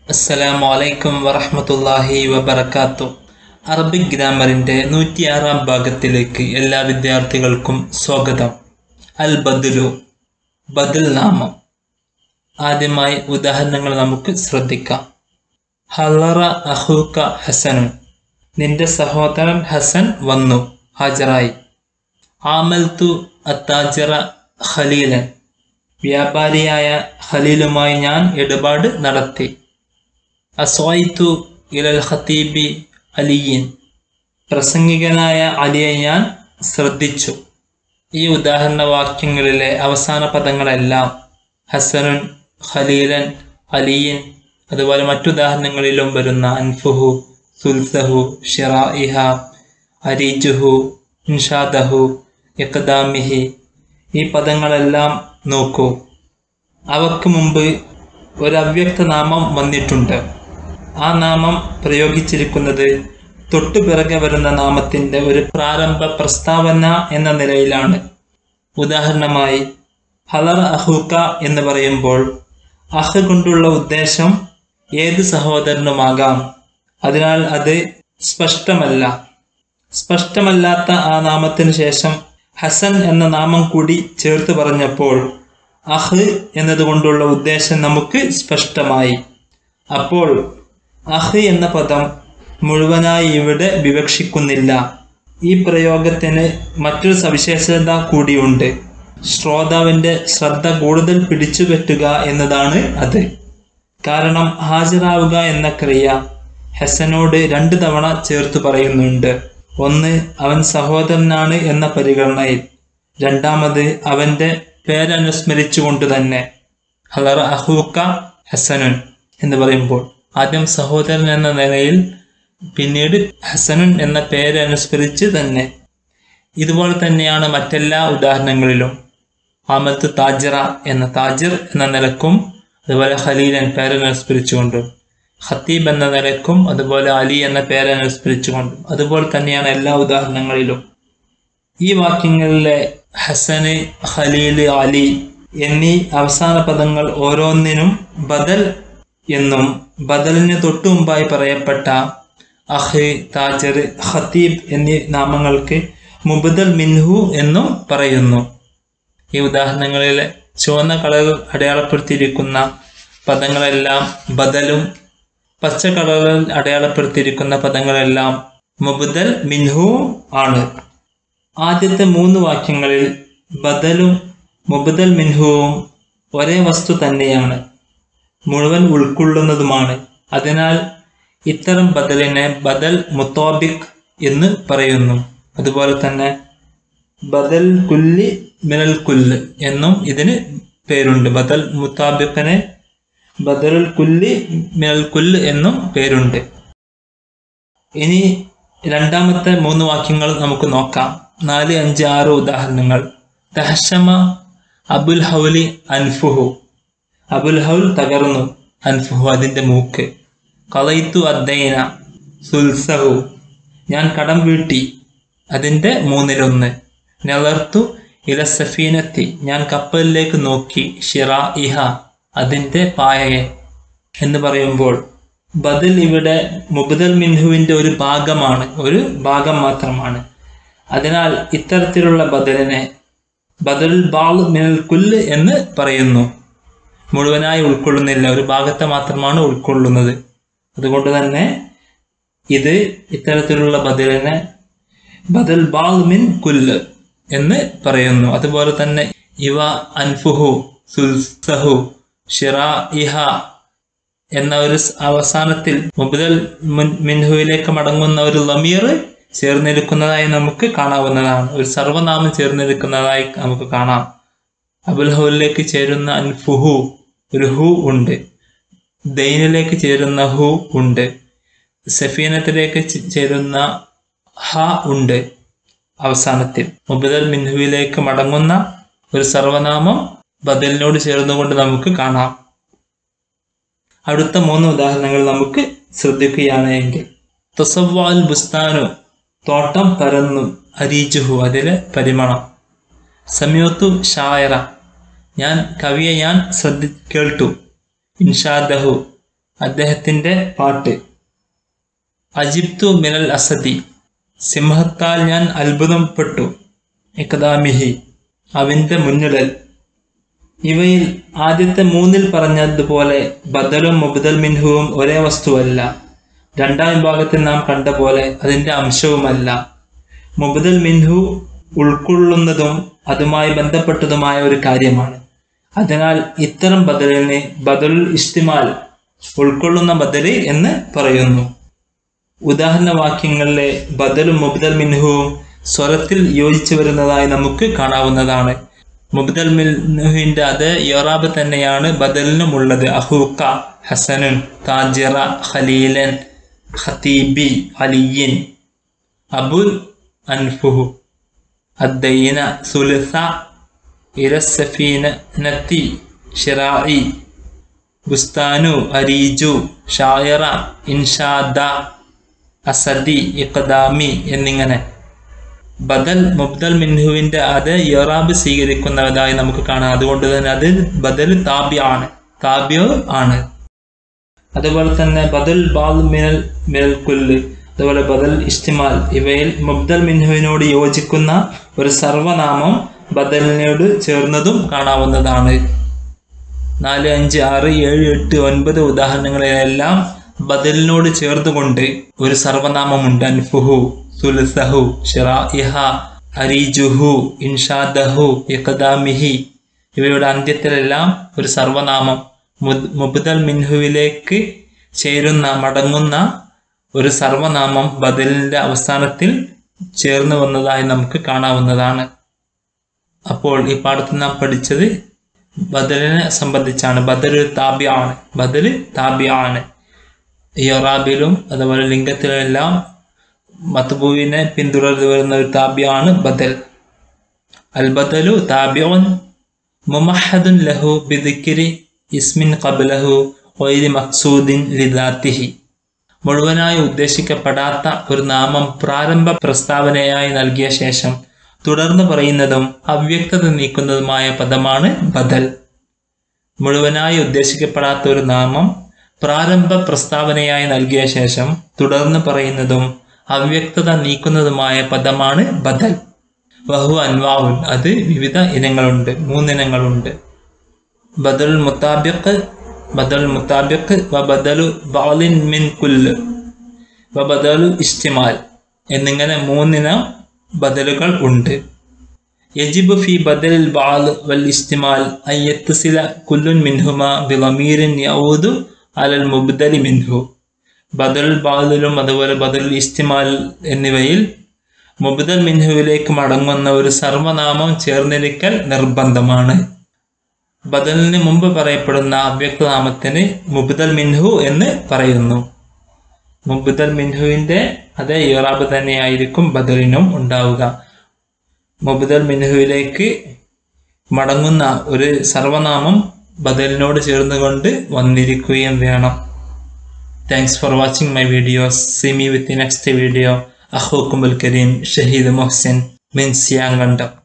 അസ്സലാമു അലൈക്കും വറഹ്മത്തുള്ളാഹി വബറകാത്തു അറബിക് ഗ്രാമറിൻ്റെ നൂറ്റിയാറാം ഭാഗത്തിലേക്ക് എല്ലാ വിദ്യാർത്ഥികൾക്കും സ്വാഗതം അൽ ബദുലു ബദൽ നാമം ആദ്യമായി ഉദാഹരണങ്ങൾ നമുക്ക് ശ്രദ്ധിക്കാം ഹലറ അഹൂക്ക ഹസനുൻ നിന്റെ സഹോദരൻ ഹസൻ വന്നു ഹാജരായി ആമൽത്തു അത്താജിറ ഖലീലൻ വ്യാപാരിയായ ഖലീലുമായി ഞാൻ ഇടപാട് നടത്തി അസ്വൈത്തു ഇലൽ ഖത്തീബി അലിയിൻ പ്രസംഗികനായ അലിയെ ഞാൻ ശ്രദ്ധിച്ചു ഈ ഉദാഹരണ വാക്യങ്ങളിലെ അവസാന പദങ്ങളെല്ലാം ഹസനുൻ ഖലീലൻ അലിയിൻ അതുപോലെ മറ്റുദാഹരണങ്ങളിലും വരുന്ന അൻഫുഹു സുൽസഹു ഷിറായിഹ അരീജുഹു ഇൻഷാദഹു യക്കദാമിഹി ഈ പദങ്ങളെല്ലാം നോക്കൂ അവക്ക് മുമ്പ് ഒരു അവ്യക്ത നാമം വന്നിട്ടുണ്ട് ആ നാമം പ്രയോഗിച്ചിരിക്കുന്നത് തൊട്ടു പിറകെ വരുന്ന നാമത്തിൻ്റെ ഒരു പ്രാരംഭ പ്രസ്താവന എന്ന നിലയിലാണ് ഉദാഹരണമായി ഹലർ അഹൂക്ക എന്ന് പറയുമ്പോൾ അഹ് കൊണ്ടുള്ള ഉദ്ദേശം ഏത് സഹോദരനുമാകാം അതിനാൽ അത് സ്പഷ്ടമല്ല സ്പഷ്ടമല്ലാത്ത ആ നാമത്തിന് ശേഷം ഹസൻ എന്ന നാമം കൂടി ചേർത്ത് പറഞ്ഞപ്പോൾ അഹ് എന്നതുകൊണ്ടുള്ള ഉദ്ദേശം നമുക്ക് സ്പഷ്ടമായി അപ്പോൾ അഹ് എന്ന പദം മുഴുവനായി ഇവിടെ വിവക്ഷിക്കുന്നില്ല ഈ പ്രയോഗത്തിന് മറ്റൊരു സവിശേഷത കൂടിയുണ്ട് ശ്രോതാവിൻ്റെ ശ്രദ്ധ കൂടുതൽ പിടിച്ചുപറ്റുക എന്നതാണ് അത് കാരണം ഹാജരാവുക എന്ന ക്രിയ ഹസനോട് രണ്ട് തവണ ചേർത്ത് പറയുന്നുണ്ട് ഒന്ന് അവൻ സഹോദരനാണ് എന്ന പരിഗണനയിൽ രണ്ടാമത് അവൻ്റെ പേരനുസ്മരിച്ചുകൊണ്ട് തന്നെ ഹലറ അഹൂക്ക ഹസനുൻ എന്ന് പറയുമ്പോൾ ആദ്യം സഹോദരൻ എന്ന നിലയിൽ പിന്നീട് ഹസനുൻ എന്ന പേരനുസ്മരിച്ച് തന്നെ ഇതുപോലെ തന്നെയാണ് മറ്റെല്ലാ ഉദാഹരണങ്ങളിലും ആമത്ത് താജിറ എന്ന താജിർ എന്ന നിലക്കും അതുപോലെ ഖലീലൻ പേരനുസ്മരിച്ചുകൊണ്ടും ഖത്തീബ് എന്ന നിലക്കും അതുപോലെ അലി എന്ന പേരനുസ്മരിച്ചുകൊണ്ടും അതുപോലെ തന്നെയാണ് എല്ലാ ഉദാഹരണങ്ങളിലും ഈ വാക്യങ്ങളിലെ ഹസന് ഖലീല് അലി എന്നീ അവസാന പദങ്ങൾ ഓരോന്നിനും ബദൽ എന്നും ബദലിന് തൊട്ടു മുമ്പായി പറയപ്പെട്ട അഹ് താജർ ഖത്തീബ് എന്നീ നാമങ്ങൾക്ക് മുബദൽ മിൻഹു എന്നും പറയുന്നു ഈ ഉദാഹരണങ്ങളിൽ ചുവന്ന കളറിൽ അടയാളപ്പെടുത്തിയിരിക്കുന്ന പദങ്ങളെല്ലാം ബദലും പച്ച കളറിൽ അടയാളപ്പെടുത്തിയിരിക്കുന്ന പദങ്ങളെല്ലാം മുബദൽ മിൻഹു ആണ് ആദ്യത്തെ മൂന്ന് വാക്യങ്ങളിൽ ബദലും മുബദൽ മിൻഹുവും ഒരേ വസ്തു തന്നെയാണ് മുഴുവൻ ഉൾക്കൊള്ളുന്നതുമാണ് അതിനാൽ ഇത്തരം ബദലിനെ ബദൽ മുത്തോബിക് എന്ന് പറയുന്നു അതുപോലെ തന്നെ ബദൽ കുല്ലി മിനൽ കുല്ല് എന്നും ഇതിന് പേരുണ്ട് ബദൽ മുത്താബിഖിന് ബദലുൽ കുല്ലി മിനൽ കുല്ല് എന്നും പേരുണ്ട് ഇനി രണ്ടാമത്തെ മൂന്ന് വാക്യങ്ങൾ നമുക്ക് നോക്കാം നാല് അഞ്ച് ആറ് ഉദാഹരണങ്ങൾ തഹഷമ അബുൽ ഹൗലി അൻഫുഹു അബുൽ ഹൗൽ തകർന്നു അൻഫുഹു അതിൻ്റെ മൂക്ക് കളയിത്തു അദ്ദൈന സുൽസഹു ഞാൻ കടം വീട്ടി അതിൻ്റെ മൂന്നിലൊന്ന് നെളർത്തു ഇല സഫീനത്തി ഞാൻ കപ്പലിലേക്ക് നോക്കി ഷിറ ഇഹ അതിൻ്റെ പായയെ എന്ന് പറയുമ്പോൾ ബദൽ ഇവിടെ മുബദൽ മിൻഹുവിൻ്റെ ഒരു ഭാഗമാണ് ഒരു ഭാഗം മാത്രമാണ് അതിനാൽ ഇത്തരത്തിലുള്ള ബദലിനെ ബദൽ ബാൾ മിനൽ കുല്ല് എന്ന് പറയുന്നു മുഴുവനായി ഉൾക്കൊള്ളുന്നില്ല ഒരു ഭാഗത്തെ മാത്രമാണ് ഉൾക്കൊള്ളുന്നത് അതുകൊണ്ട് തന്നെ ഇത് ഇത്തരത്തിലുള്ള ബദലിനെ ബദൽ ബാൾ മിൻ കുല്ല് എന്ന് പറയുന്നു അതുപോലെ തന്നെ ഇവ അൻഫുഹു സുൽസഹു ഷിറ ഇഹ എന്ന ഒരു അവസാനത്തിൽ മുബദൽ മിൻഹുവിലേക്ക് മടങ്ങുന്ന ഒരു ലമീർ ചേർന്നിരിക്കുന്നതായി നമുക്ക് കാണാവുന്നതാണ് ഒരു സർവനാമം ചേർന്നിരിക്കുന്നതായി നമുക്ക് കാണാം അബുൽ ഹൗലിലേക്ക് ചേരുന്ന അൻഫുഹു ഒരു ഹു ഉണ്ട് ദൈനിലേക്ക് ചേരുന്ന ഹു ഉണ്ട് സഫീനത്തിലേക്ക് ചേരുന്ന ഹ ഉണ്ട് അവസാനത്തിൽ മുബദൽ മിൻഹുവിലേക്ക് മടങ്ങുന്ന ഒരു സർവനാമം ബദലിനോട് ചേർന്നുകൊണ്ട് നമുക്ക് കാണാം അടുത്ത മൂന്ന് ഉദാഹരണങ്ങൾ നമുക്ക് ശ്രദ്ധിക്കുകയാണ് എങ്കിൽ തൊസവാൽ ബുസ്താനു തോട്ടം പരന്നു അരീജുഹു അതിലെ പരിമളം സമയത്തു ഷായറ ഞാൻ കവിയെ ഞാൻ ശ്രദ്ധി കേട്ടു ഇൻഷാദഹു അദ്ദേഹത്തിന്റെ പാട്ട് അജിബ്തു മിനൽ അസദി സിംഹത്താൽ ഞാൻ അത്ഭുതപ്പെട്ടു ഇക്കദാമിഹി അവന്റെ മുന്നിടൽ ഇവയിൽ ആദ്യത്തെ മൂന്നിൽ പറഞ്ഞതുപോലെ ബദലും മുബദൽ മിൻഹുവും ഒരേ വസ്തുവല്ല രണ്ടാം വിഭാഗത്തിൽ നാം കണ്ട പോലെ അതിന്റെ അംശവുമല്ല മുബദൽ മിൻഹു ഉൾക്കൊള്ളുന്നതും അതുമായി ബന്ധപ്പെട്ടതുമായ ഒരു കാര്യമാണ് അതിനാൽ ഇത്തരം ബദലിനെ ബദൽ ഇസ്തിമാൽ ഉൾക്കൊള്ളുന്ന ബദല് എന്ന് പറയുന്നു ഉദാഹരണ വാക്യങ്ങളിലെ ബദലും മുബദൽ മിൻഹുവും സ്വരത്തിൽ യോജിച്ചു വരുന്നതായി നമുക്ക് കാണാവുന്നതാണ് മുബദൽ മിൻഹുവിന്റെ അതേ യൊറാബ് തന്നെയാണ് ബദലിനും ഉള്ളത് അഹൂക്ക ഹസനുൻ താജിറ ഖലീലൻ ഖതീബി അലിയിൻ അബുൽ അൻഫുഹു അദ്ദൈന സുലസ ഇരസഫീന നത്തി ഷിറായി ബുസ്താനു അരീജു ഷായറ ഇൻഷാദ അസദി ഇഖദാമി എന്നിങ്ങനെ ബദൽ മുബ്ദൽ മിൻഹുവിന്റെ അത് യൊറാബ് സ്വീകരിക്കുന്നതായി നമുക്ക് കാണാം അതുകൊണ്ട് തന്നെ അത് ബദൽ താബ്യ ആണ് താബ്യോ ആണ് അതുപോലെ തന്നെ ബദൽ ബാൽ മിനൽ മിനൽ കുല്ല് അതുപോലെ ബദൽ ഇസ്തിമാൽ ഇവയിൽ മുബ്ദൽ മിൻഹുവിനോട് യോജിക്കുന്ന ഒരു സർവനാമം ബദലിനോട് ചേർന്നതും കാണാവുന്നതാണ് നാല് അഞ്ച് ആറ് ഏഴ് എട്ട് ഒൻപത് ഉദാഹരണങ്ങളിലെല്ലാം ബദലിനോട് ചേർത്തുകൊണ്ട് ഒരു സർവനാമമുണ്ട് അൻഫുഹു സുൽസഹു ഷിറാഇഹ അരീജുഹു ഇൻഷാദഹു ഇഖദാമിഹി ഇവയുടെ അന്ത്യത്തിലെല്ലാം ഒരു സർവനാമം മുദ്- മുബ്ദൽ മിൻഹുവിലേക്ക് ചേരുന്ന മടങ്ങുന്ന ഒരു സർവനാമം ബദലിന്റെ അവസാനത്തിൽ ചേർന്ന് വന്നതായി നമുക്ക് കാണാവുന്നതാണ് അപ്പോൾ ഈ പാഠത്തിൽ നാം പഠിച്ചത് ബദലിനെ സംബന്ധിച്ചാണ് ബദൽ താബ്യ ആണ് ബദൽ താബ്യ ആണ് യൊറാബിലും അതുപോലെ ലിംഗത്തിലെല്ലാം മത്ബുവിനെ പിന്തുടർന്നു വരുന്ന ഒരു താബ്യാണ് ബദൽ അൽ ബദലു താബ്യോൻ മുമഹദുൻ ലഹു ബിദിക്കിരി ഇസ്മിൻ ഖബ്ലഹു ഒയ്രി മക്സൂദിൻ ലിദാത്തിഹി മുഴുവനായി ഉദ്ദേശിക്കപ്പെടാത്ത ഒരു നാമം പ്രാരംഭ പ്രസ്താവനയായി നൽകിയ ശേഷം തുടർന്ന് പറയുന്നതും അവ്യക്തത നീക്കുന്നതുമായ പദമാണ് ബദൽ മുഴുവനായി ഉദ്ദേശിക്കപ്പെടാത്ത ഒരു നാമം പ്രാരംഭ പ്രസ്താവനയായി നൽകിയ ശേഷം തുടർന്ന് പറയുന്നതും അവ്യക്തത നീക്കുന്നതുമായ പദമാണ് ബദൽ വഹു അൻവാവുൻ അത് വിവിധ ഇനങ്ങളുണ്ട് മൂന്നിനങ്ങളുണ്ട് ബദൽ മുത്താബിഖ് ബദൽ മുത്താബിഖ് വ ബദലു ബാലിൻ മിൻ കുല്ല് വ ബദലു ഇസ്തിമാൽ എന്നിങ്ങനെ മൂന്നിനം ബദലുകൾ ഉണ്ട് യജിബ് ഫി ബദൽ ബാൽ വൽ ഇസ്തിമാൽ അൻ യത്തസില കുല്ലുൻ മിൻഹുമ ബിളമീരിൻ യഊദു അലൽ മുബ്ദലി മിൻഹു ബദൽ ബാലിലും അതുപോലെ ബദൽ ഇസ്തിമാൽ എന്നിവയിൽ മുബ്ദൽ മിൻഹുവിലേക്ക് മടങ്ങുന്ന ഒരു സർവനാമം ചേർന്നിരിക്കൽ നിർബന്ധമാണ് ബദലിന് മുമ്പ് പറയപ്പെടുന്ന അവ്യക്തനാമത്തിന് മുബ്ദൽ മിൻഹു എന്ന് പറയുന്നു മുബ്ദൽ മിൻഹുവിന്റെ അതേ ഇറാബ് തന്നെയായിരിക്കും ബദലിനും ഉണ്ടാവുക മുബ്ദൽ മിൻഹുവിലേക്ക് മടങ്ങുന്ന ഒരു സർവനാമം ബദലിനോട് ചേർന്നുകൊണ്ട് വന്നിരിക്കുകയും വേണം thanks for watching my videos see me with next video അഹോക്കുമ്പൽ കരീം ഷഹീദ് മൊഹ്സിൻ മിൻ സിയാങ്കണ്ടം